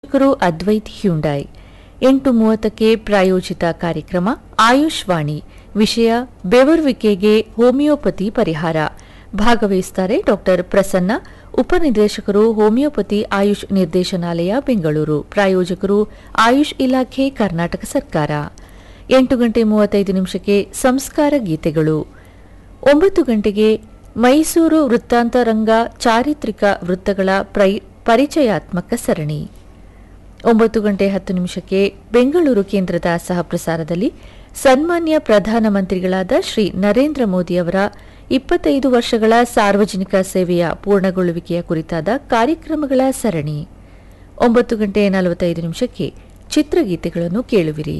ಶಾಸಕರು ಅದ್ವೈತ್ ಹ್ಯುಂಡಾಯ್ ಎಂಟು ಮೂವತ್ತಕ್ಕೆ ಪ್ರಾಯೋಜಿತ ಕಾರ್ಯಕ್ರಮ ಆಯುಷ್ ವಾಣಿ ವಿಷಯ ಬೆವರುವಿಕೆಗೆ ಹೋಮಿಯೋಪತಿ ಪರಿಹಾರ ಭಾಗವಹಿಸುತ್ತಾರೆ ಡಾಕ್ಟರ್ ಪ್ರಸನ್ನ ಉಪನಿರ್ದೇಶಕರು ಹೋಮಿಯೋಪತಿ ಆಯುಷ್ ನಿರ್ದೇಶನಾಲಯ ಬೆಂಗಳೂರು ಪ್ರಾಯೋಜಕರು ಆಯುಷ್ ಇಲಾಖೆ ಕರ್ನಾಟಕ ಸರ್ಕಾರ ಎಂಟು ಗಂಟೆ ಮೂವತ್ತೈದು ನಿಮಿಷಕ್ಕೆ ಸಂಸ್ಕಾರ ಗೀತೆಗಳು ಒಂಬತ್ತು ಗಂಟೆಗೆ ಮೈಸೂರು ವೃತ್ತಾಂತರಂಗ ಚಾರಿತ್ರಿಕ ವೃತ್ತಗಳ ಪ್ರೈ- ಪರಿಚಯಾತ್ಮಕ ಸರಣಿ ಒಂಬತ್ತು ಗಂಟೆ ಹತ್ತು ನಿಮಿಷಕ್ಕೆ ಬೆಂಗಳೂರು ಕೇಂದ್ರದ ಸಹಪ್ರಸಾರದಲ್ಲಿ ಸನ್ಮಾನ್ಯ ಪ್ರಧಾನಮಂತ್ರಿಗಳಾದ ಶ್ರೀ ನರೇಂದ್ರ ಮೋದಿಯವರ ಇಪ್ಪತ್ತೈದು ವರ್ಷಗಳ ಸಾರ್ವಜನಿಕ ಸೇವೆಯ ಪೂರ್ಣಗೊಳ್ಳುವಿಕೆಯ ಕುರಿತಾದ ಕಾರ್ಯಕ್ರಮಗಳ ಸರಣಿ ಒಂಬತ್ತು ಗಂಟೆ ನಲವತ್ತೈದು ನಿಮಿಷಕ್ಕೆ ಚಿತ್ರಗೀತೆಗಳನ್ನು ಕೇಳುವಿರಿ